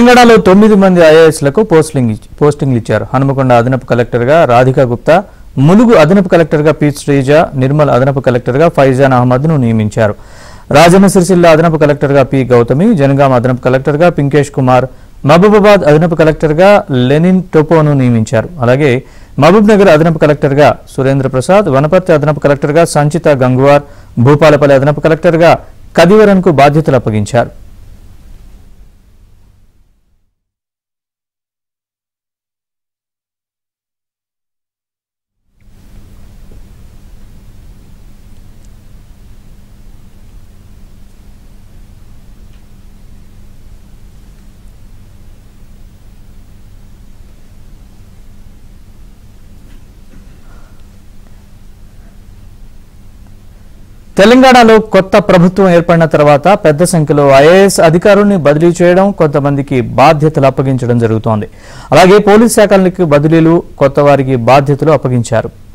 తెలంగాణలో తొమ్మిది మంది ఐఏఎస్లకు పోస్టింగ్ ఇచ్- పోస్టింగ్లు ఇచ్చారు హనుమకొండ అదనపు కలెక్టర్గా రాధికా గుప్తా ములుగు అదనపు కలెక్టర్గా పి శ్రీజ నిర్మల్ అదనపు కలెక్టర్గా ఫైజాన్ అహ్మద్ను నియమించారు రాజన్న సిరిసిల్ల అదనపు కలెక్టర్గా పి గౌతమి జనగాం అదనపు కలెక్టర్గా పింకేష్ కుమార్ మహబూబాబాద్ అదనపు కలెక్టర్గా లెనిన్ టోపోను నియమించారు అలాగే మహబూబ్ నగర్ అదనపు కలెక్టర్గా సురేంద్ర ప్రసాద్ వనపర్తి అదనపు కలెక్టర్గా సంచిత గంగువార్ భూపాలపల్లి అదనపు కలెక్టర్గా కదివరన్కు బాధ్యతలు అప్పగించారు తెలంగాణలో కొత్త ప్రభుత్వం ఏర్పడిన తర్వాత పెద్ద సంఖ్యలో ఐఏఎస్ అధికారుల్ని బదిలీ చేయడం కొంతమందికి బాధ్యతలు అప్పగించడం జరుగుతోంది అలాగే పోలీస్ శాఖలకు బదిలీలు కొత్త వారికి బాధ్యతలు అప్పగించారు